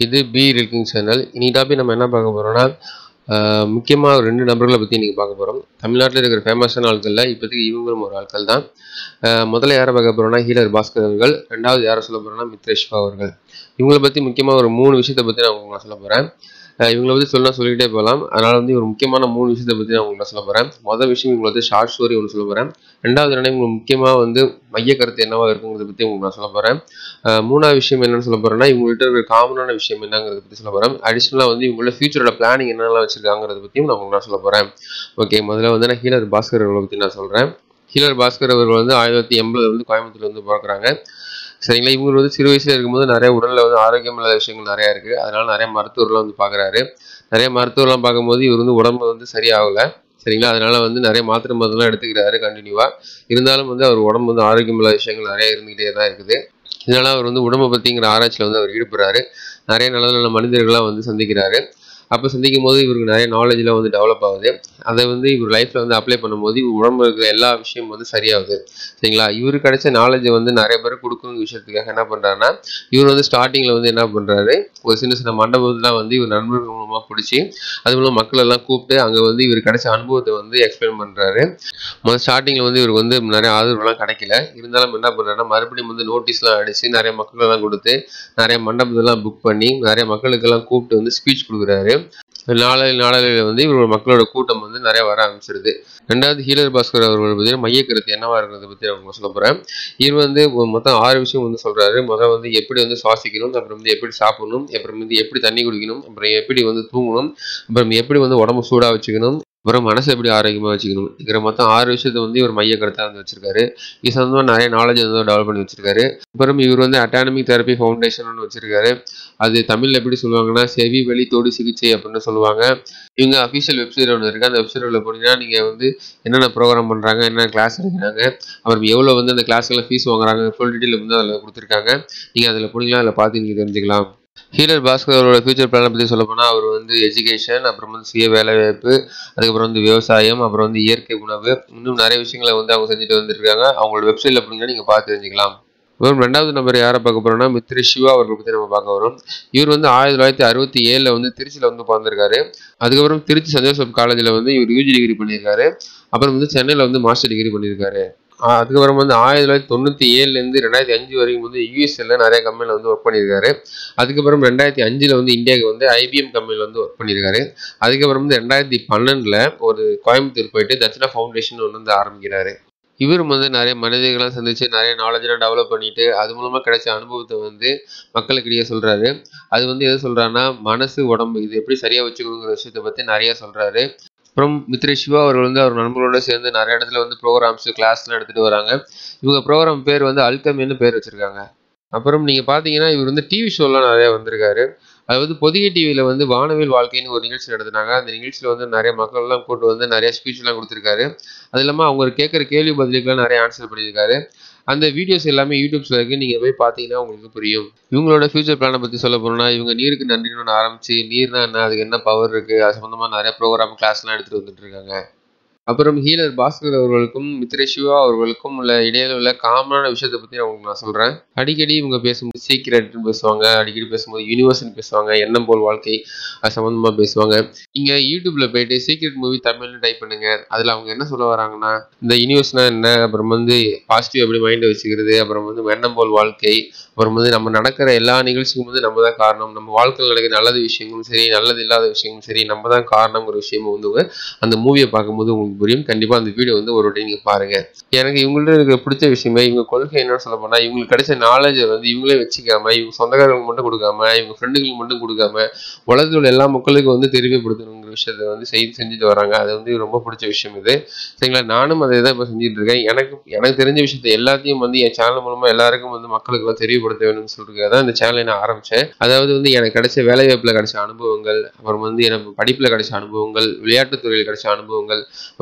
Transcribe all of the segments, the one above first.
இது பி ரில்கிங் சேனல் இன்னைக்கு டாபிக் நம்ம என்ன பார்க்க போகிறோம்னா முக்கியமாக ஒரு ரெண்டு நபர்களை பற்றி இன்றைக்கி பார்க்க போகிறோம் தமிழ்நாட்டில் இருக்கிற ஃபேமஸான ஆட்களில் இப்போதைக்கு இவங்களும் ஒரு ஆட்கள் தான் அஹ் முதல்ல யாரை பார்க்க போகிறோம்னா ஹீலர் பாஸ்கர் அவர்கள் ரெண்டாவது யாரை சொல்ல போகிறோம்னா மித்ரேஷ்வா அவர்கள் இவங்களை பற்றி முக்கியமாக ஒரு மூணு விஷயத்தை பற்றி நான் உங்களுக்கு சொல்ல போகிறேன் இவங்களை பற்றி சொல்லலாம் சொல்லிக்கிட்டே போகலாம் அதனால் வந்து ஒரு முக்கியமான மூணு விஷயத்தை பற்றி நான் உங்களுக்கு சொல்ல போகிறேன் முதல் விஷயம் இவங்களை வந்து ஷார்ட் ஸ்டோரி ஒன்று சொல்ல போகிறேன் ரெண்டாவது என்ன உங்களுக்கு முக்கியமாக வந்து மைய கருத்து என்னவா இருக்குங்கிறத பற்றி உங்களுக்கு நான் சொல்ல போகிறேன் மூணாவது விஷயம் என்னன்னு சொல்ல போகிறேன்னா இவங்கள்ட்ட இருக்கிற காமனான விஷயம் என்னங்கிறத பற்றி சொல்ல போகிறேன் அடிஷ்னலாக வந்து இவங்களோட ஃபியூச்சரோட பிளானிங் என்னெல்லாம் வச்சிருக்காங்கிறத பற்றியும் நான் உங்களுக்கு நான் சொல்ல போகிறேன் ஓகே முதல்ல வந்து நான் ஹீலர் பாஸ்கர் அவர்களை பற்றி நான் சொல்கிறேன் ஹீலர் பாஸ்கர் அவர்கள் வந்து ஆயிரத்தி தொள்ளாயிரத்தி எண்பதுல வந்து கோயம்புத்தூர்ல வந்து பார்க்குறாங்க சரிங்களா இவங்க வந்து சிறு வயசுல இருக்கும்போது நிறைய உடல்ல வந்து ஆரோக்கியம் இல்லாத விஷயங்கள் நிறைய இருக்கு அதனால நிறைய மருத்துவர்லாம் வந்து பார்க்குறாரு நிறைய மருத்துவர்லாம் பார்க்கும்போது இவர் வந்து உடம்பு வந்து சரியாகல சரிங்களா அதனால வந்து நிறைய மாத்திரை மருந்துலாம் எடுத்துக்கிறாரு கண்டினியூவா இருந்தாலும் வந்து அவர் உடம்பு வந்து ஆரோக்கியம் இல்லாத விஷயங்கள் நிறைய இருந்துகிட்டே தான் இருக்குது இதனால அவர் வந்து உடம்பை பத்திங்கிற ஆராய்ச்சியில் வந்து அவர் ஈடுபடுறாரு நிறைய நல்ல நல்ல மனிதர்களாக வந்து சந்திக்கிறாரு அப்போ சந்திக்கும் போது இவருக்கு நிறைய நாலேஜ்லாம் வந்து டெவலப் ஆகுது அதை வந்து இவர் லைஃப்பில் வந்து அப்ளை பண்ணும்போது இவர் உடம்புல இருக்கிற எல்லா விஷயமும் வந்து சரியாகுது சரிங்களா இவரு கிடைச்ச நாலேஜை வந்து நிறைய பேர் கொடுக்கணும் விஷயத்துக்காக என்ன பண்ணுறாருன்னா இவர் வந்து ஸ்டார்டிங்கில் வந்து என்ன பண்ணுறாரு ஒரு சின்ன சின்ன மண்டபத்துலாம் வந்து இவர் நண்பர்கள் மூலமாக பிடிச்சி அது மூலம் மக்கள் எல்லாம் கூப்பிட்டு அங்கே வந்து இவர் கிடைச்ச அனுபவத்தை வந்து எக்ஸ்பிளைன் பண்ணுறாரு முதல் ஸ்டார்டிங்கில் வந்து இவருக்கு வந்து நிறைய ஆதரவுலாம் கிடைக்கல இருந்தாலும் என்ன பண்ணுறாருன்னா மறுபடியும் வந்து நோட்டீஸ்லாம் அடித்து நிறைய மக்களெல்லாம் கொடுத்து நிறைய மண்டபத்தெல்லாம் புக் பண்ணி நிறைய மக்களுக்கெல்லாம் கூப்பிட்டு வந்து ஸ்பீச் கொடுக்குறாரு நாளை நாளில் வந்து இவரோட மக்களோட கூட்டம் வந்து நிறைய வர ஆரம்பிச்சிருது ரெண்டாவது ஹீலர் பாஸ்கர் அவர்கள் பற்றி மைய கருத்து என்னவா இருக்கிறத பற்றி நான் உங்களுக்கு சொல்ல போகிறேன் இவர் வந்து மொத்தம் ஆறு விஷயம் வந்து சொல்கிறாரு முதல் வந்து எப்படி வந்து சுவாசிக்கணும் அப்புறம் வந்து எப்படி சாப்பிடணும் அப்புறம் வந்து எப்படி தண்ணி குடிக்கணும் அப்புறம் எப்படி வந்து தூங்கணும் அப்புறம் எப்படி வந்து உடம்பு சூடாக வச்சுக்கணும் அப்புறம் மனசை எப்படி ஆரோக்கியமாக வச்சுக்கணும் இருக்கிற மொத்தம் ஆறு விஷயத்த வந்து இவர் மைய கருத்தாக வந்து வச்சிருக்காரு இது சம்மந்தமாக நிறைய நாலேஜ் வந்து டெவலப் பண்ணி வச்சிருக்காரு அப்புறம் இவர் வந்து அட்டானமிக் தெரப்பி ஃபவுண்டேஷன் வச்சிருக்காரு அது தமிழில் எப்படி சொல்லுவாங்கன்னா செவி வெளி தோடு சிகிச்சை அப்படின்னு சொல்லுவாங்க இவங்க அஃபிஷியல் வெப்சைட் ஒன்று இருக்குது அந்த வெப்சைட்டில் போனீங்கன்னா நீங்கள் வந்து என்னென்ன ப்ரோக்ராம் பண்ணுறாங்க என்னென்ன கிளாஸ் எடுக்கிறாங்க அப்புறம் எவ்வளோ வந்து அந்த கிளாஸ்க்கெல்லாம் ஃபீஸ் வாங்குறாங்க ஃபுல் டீட்டெயில் வந்து அதில் கொடுத்துருக்காங்க நீங்கள் அதில் போனீங்கன்னா அதில் பார்த்து நீங்கள் தெரிஞ்சுக்கலாம் ஹீலர் பாஸ்கர் அவரோட ஃபியூச்சர் பிளானை பற்றி சொல்ல போனால் அவர் வந்து எஜுகேஷன் அப்புறம் வந்து சுய வேலைவாய்ப்பு அதுக்கப்புறம் வந்து விவசாயம் அப்புறம் வந்து இயற்கை உணவு இன்னும் நிறைய விஷயங்களை வந்து அவங்க செஞ்சுட்டு வந்துருக்காங்க அவங்களோட வெப்சைட்டில் போனீங்கன்னா நீங்கள் பார்த்து தெரிஞ்சுக்கலாம் அப்புறம் ரெண்டாவது நம்பர் யாரை பார்க்க போறோம்னா மித்ரி சிவா அவர்களை பற்றி நம்ம பார்க்க வரோம் இவர் வந்து ஆயிரத்தி தொள்ளாயிரத்தி அறுபத்தி ஏழில் வந்து திருச்சியில் வந்து பிறந்திருக்காரு அதுக்கப்புறம் திருச்சி சந்தோஷம் காலேஜில் வந்து இவர் யூஜி டிகிரி பண்ணியிருக்காரு அப்புறம் வந்து சென்னையில் வந்து மாஸ்டர் டிகிரி பண்ணியிருக்காரு அதுக்கப்புறம் வந்து ஆயிரத்தி தொள்ளாயிரத்தி தொண்ணூற்றி ஏழுலேருந்து ரெண்டாயிரத்தி அஞ்சு வரைக்கும் வந்து யூஎஸ்எல்ல நிறைய கம்பெனியில் வந்து ஒர்க் பண்ணியிருக்காரு அதுக்கப்புறம் ரெண்டாயிரத்தி அஞ்சில் வந்து இந்தியாவுக்கு வந்து ஐபிஎம் கம்பெனியில் வந்து ஒர்க் பண்ணியிருக்காரு அதுக்கப்புறம் வந்து ரெண்டாயிரத்தி பன்னெண்டில் ஒரு கோயம்புத்தூர் போயிட்டு தட்சிணா ஃபவுண்டேஷன் ஒன்று வந்து ஆரம்பிக்கிறாரு இவரும் வந்து நிறைய மனிதர்கள்லாம் சந்திச்சு நிறைய நாலேஜெலாம் டெவலப் பண்ணிட்டு அது மூலமாக கிடைச்ச அனுபவத்தை வந்து மக்களுக்கிடையே சொல்கிறாரு அது வந்து எது சொல்கிறாருன்னா மனசு உடம்பு இது எப்படி சரியாக வச்சுக்கணுங்கிற விஷயத்தை பற்றி நிறைய சொல்கிறாரு அப்புறம் மித்ரே சிவா அவர்கள் வந்து அவர் நண்பர்களோட சேர்ந்து நிறைய இடத்துல வந்து ப்ரோக்ராம்ஸ் கிளாஸ்லாம் எடுத்துகிட்டு வராங்க இவங்க ப்ரோக்ராம் பேர் வந்து அல்கமின்னு பேர் வச்சுருக்காங்க அப்புறம் நீங்கள் பார்த்தீங்கன்னா இவர் வந்து டிவி ஷோலாம் நிறைய வந்திருக்காரு அதாவது பொதிகை டிவியில் வந்து வானவில் வாழ்க்கைன்னு ஒரு நிகழ்ச்சி நடத்தினாங்க அந்த நிகழ்ச்சியில் வந்து நிறைய மக்கள்லாம் கூட்டு வந்து நிறைய ஸ்பீச்லாம் கொடுத்துருக்காரு அது இல்லாமல் அவங்க கேட்குற கேள்வி பதிலுக்குலாம் நிறைய ஆன்சர் பண்ணியிருக்காரு அந்த வீடியோஸ் எல்லாமே யூடியூப்ஸில் இருக்குது நீங்கள் போய் பார்த்தீங்கன்னா உங்களுக்கு புரியும் இவங்களோட ஃபியூச்சர் பிளானை பற்றி சொல்ல போனோம்னா இவங்க நீருக்கு நன்றின்னு ஆரம்பிச்சு நீர்னா என்ன அதுக்கு என்ன பவர் இருக்குது அது சம்மந்தமாக நிறைய ப்ரோக்ராம் கிளாஸ்லாம் எடுத்துகிட்டு வந்துட்டு இருக்காங்க அப்புறம் ஹீலர் பாஸ்கர் அவர்களுக்கும் மித்ரே சிவா அவர்களுக்கும் உள்ள இடையில உள்ள காமனான விஷயத்தை பற்றி நான் உங்களுக்கு நான் சொல்கிறேன் அடிக்கடி இவங்க பேசும்போது சீக்கிரட்னு பேசுவாங்க அடிக்கடி பேசும்போது யூனிவர்ஸ்னு பேசுவாங்க எண்ணம் போல் வாழ்க்கை அது சம்மந்தமாக பேசுவாங்க நீங்கள் யூடியூப்பில் போயிட்டு சீக்ரெட் மூவி தமிழ்னு டைப் பண்ணுங்க அதில் அவங்க என்ன சொல்ல வராங்கன்னா இந்த யூனிவர்ஸ்னால் என்ன அப்புறம் வந்து பாசிட்டிவ் எப்படி மைண்டை வச்சுக்கிறது அப்புறம் வந்து எண்ணம் போல் வாழ்க்கை அப்புறம் வந்து நம்ம நடக்கிற எல்லா நிகழ்ச்சிக்கும் வந்து நம்ம தான் காரணம் நம்ம வாழ்க்கையில் நடக்கிற நல்லது விஷயங்களும் சரி நல்லது இல்லாத விஷயங்களும் சரி நம்ம தான் காரணங்கிற விஷயமும் வந்து அந்த மூவியை பார்க்கும்போது உங்களுக்கு புரியும் கண்டிப்பாக அந்த வீடியோ வந்து ஒரு வாட்டி நீங்கள் பாருங்க எனக்கு இவங்கள்ட்ட இருக்க பிடிச்ச விஷயமே இவங்க கொள்கை என்னன்னு சொல்ல போனால் இவங்களுக்கு கிடைச்ச நாலேஜை வந்து இவங்களே வச்சுக்காம இவங்க சொந்தக்காரங்களுக்கு மட்டும் கொடுக்காம இவங்க ஃப்ரெண்டுகளுக்கு மட்டும் கொடுக்காம உலகத்தில் உள்ள எல்லா மக்களுக்கும் வந்து தெரியப்படுத்தணுங்கிற விஷயத்த வந்து செய்து செஞ்சுட்டு வராங்க அது வந்து ரொம்ப பிடிச்ச விஷயம் இது சரிங்களா நானும் அதை தான் இப்போ செஞ்சுட்டு இருக்கேன் எனக்கு எனக்கு தெரிஞ்ச விஷயத்த எல்லாத்தையும் வந்து என் சேனல் மூலமாக எல்லாருக்கும் வந்து மக்களுக்கெல்லாம் தெரியப்படுத்த வேணும்னு சொல்லிட்டு தான் இந்த சேனலை நான் ஆரம்பித்தேன் அதாவது வந்து எனக்கு கிடைச்ச வேலைவாய்ப்பில் கிடைச்ச அனுபவங்கள் அப்புறம் வந்து எனக்கு படிப்பில் கிடைச்ச அனுபவங்கள் விளையாட்டுத் துறையில் கிடைச்ச அனுபவங்கள்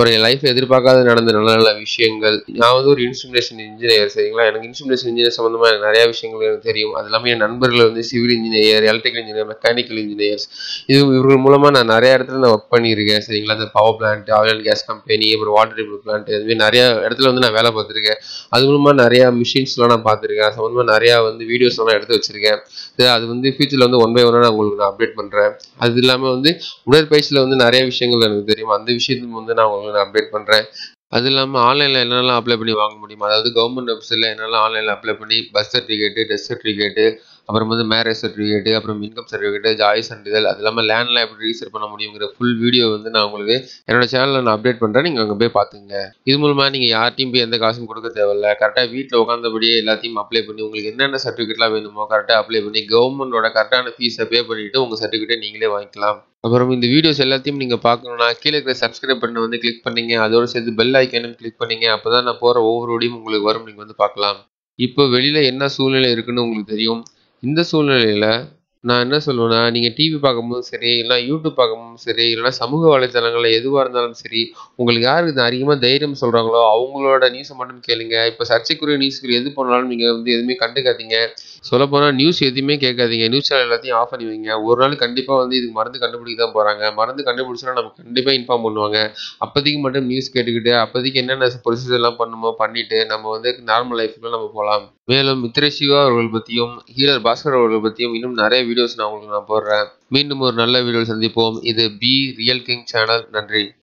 அப்புறம் என் லைஃப் எதிர்பார்க்காத நடந்த நல்ல நல்ல விஷயங்கள் நான் வந்து ஒரு இன்ஸ்ட்ருமெண்டேஷன் இன்ஜினியர் சரிங்களா எனக்கு இன்ஸ்ட்ருமெண்டேஷன் இன்ஜினியர் சம்மந்தமாக எனக்கு நிறைய விஷயங்கள் எனக்கு தெரியும் அது எல்லாமே என் நண்பர்கள் வந்து civil engineer electrical engineer mechanical engineers இது இவர்கள் மூலமாக நான் நிறைய இடத்துல நான் ஒர்க் பண்ணியிருக்கேன் சரிங்களா இந்த power plant oil and gas company அப்புறம் வாட்டர் ட்ரீட்மெண்ட் பிளான்ட் இதுமாதிரி நிறைய இடத்துல வந்து நான் வேலை பார்த்துருக்கேன் அது மூலமாக நிறையா மிஷின்ஸ்லாம் நான் பார்த்துருக்கேன் அது சம்மந்தமாக நிறையா வந்து வீடியோஸ்லாம் எடுத்து வச்சிருக்கேன் இது அது வந்து ஃபியூச்சரில் வந்து ஒன் பை ஒன்னாக நான் உங்களுக்கு நான் அப்டேட் பண்ணுறேன் அது இல்லாமல் வந்து உடற்பயிற்சியில் வந்து நிறைய விஷயங்கள் எனக்கு தெரியும் அந்த விஷயத்தையும் வந்து நான் உங்களுக்கு நான் அப்டேட் பண்ணுறேன் அது இல்லாமல் ஆன்லைனில் என்னென்னலாம் அப்ளை பண்ணி வாங்க முடியும் அதாவது கவர்மெண்ட் வெப்சைட்டில் என்னெல்லாம் ஆன்லைனில் அப்ளை பண்ணி பஸ் சர்டிஃபிகேட்டு டெஸ்ட் சர்டிஃபிகேட்டு அப்புறம் வந்து மேரேஜ் சர்டிஃபிகேட்டு அப்புறம் இன்கம் சர்டிஃபிகேட்டு ஜாய் சான்றிதழ் அது இல்லாமல் லேண்ட்லாம் எப்படி ரிஜிஸ்டர் பண்ண முடியுங்கிற ஃபுல் வீடியோ வந்து நான் உங்களுக்கு என்னோட சேனலில் நான் அப்டேட் பண்ணுறேன் நீங்கள் அங்கே போய் பார்த்துங்க இது மூலமாக நீங்கள் யார்ட்டையும் போய் எந்த காசும் கொடுக்க தேவையில்ல கரெக்டாக வீட்டில் உட்காந்தபடியே எல்லாத்தையும் அப்ளை பண்ணி உங்களுக்கு என்னென்ன சர்டிஃபிகேட்லாம் வேணுமோ கரெக்டாக அப்ளை பண்ணி கவர்மெண்டோட கரெக்டான ஃபீஸை பே பண்ணிவிட்டு உங்கள் சர்டிஃபிகேட்டை நீங்களே வாங்கிக்கலாம் அப்புறம் இந்த வீடியோஸ் எல்லாத்தையும் நீங்கள் பார்க்கணுன்னா கீழே இருக்கிற சப்ஸ்கிரைப் பண்ண வந்து கிளிக் பண்ணீங்க அதோட சேர்த்து பெல் ஐக்கனும் கிளிக் பண்ணீங்க அப்போ தான் நான் போகிற ஒவ்வொரு வீடியும் உங்களுக்கு வரும் நீங்கள் வந்து பார்க்கலாம் இப்போ வெளியில் என்ன சூழ்நிலை இருக்குன்னு உங்களுக்கு தெரியும் இந்த சூழ்நிலையில் நான் என்ன சொல்லுவேன்னா நீங்கள் டிவி பார்க்கும்போதும் சரி இல்லைனா யூடியூப் பார்க்கும்போதும் சரி இல்லைனா சமூக வலைத்தளங்களில் எதுவாக இருந்தாலும் சரி உங்களுக்கு யாருக்கு அதிகமாக தைரியம் சொல்கிறாங்களோ அவங்களோட நியூஸை மட்டும் கேளுங்க இப்போ சர்ச்சைக்குரிய நியூஸ்கள் எது பண்ணாலும் நீங்கள் வந்து எதுவுமே கண்டுக்காதீங்க சொல்லப்போனால் நியூஸ் எதுவுமே கேட்காதீங்க நியூஸ் சேனல் எல்லாத்தையும் ஆஃப் பண்ணி வைங்க ஒரு நாள் கண்டிப்பாக வந்து இதுக்கு மருந்து கண்டுபிடிக்க தான் போகிறாங்க மருந்து கண்டுபிடிச்சா நமக்கு கண்டிப்பாக இன்ஃபார்ம் பண்ணுவாங்க அப்போதைக்கு மட்டும் நியூஸ் கேட்டுக்கிட்டு அப்போதைக்கு என்னென்ன ப்ரொசீஜர்லாம் பண்ணுமோ பண்ணிவிட்டு நம்ம வந்து நார்மல் லைஃப்க்குள்ள நம்ம போகலாம் மேலும் மித்ரே சிவா அவர்கள் பற்றியும் ஹீலர் பாஸ்கர் அவர்கள் பற்றியும் இன்னும் நிறைய வீடியோஸ் நான் உங்களுக்கு நான் போடுறேன் மீண்டும் ஒரு நல்ல வீடியோ சந்திப்போம் இது பி ரியல் கிங் சேனல் நன்றி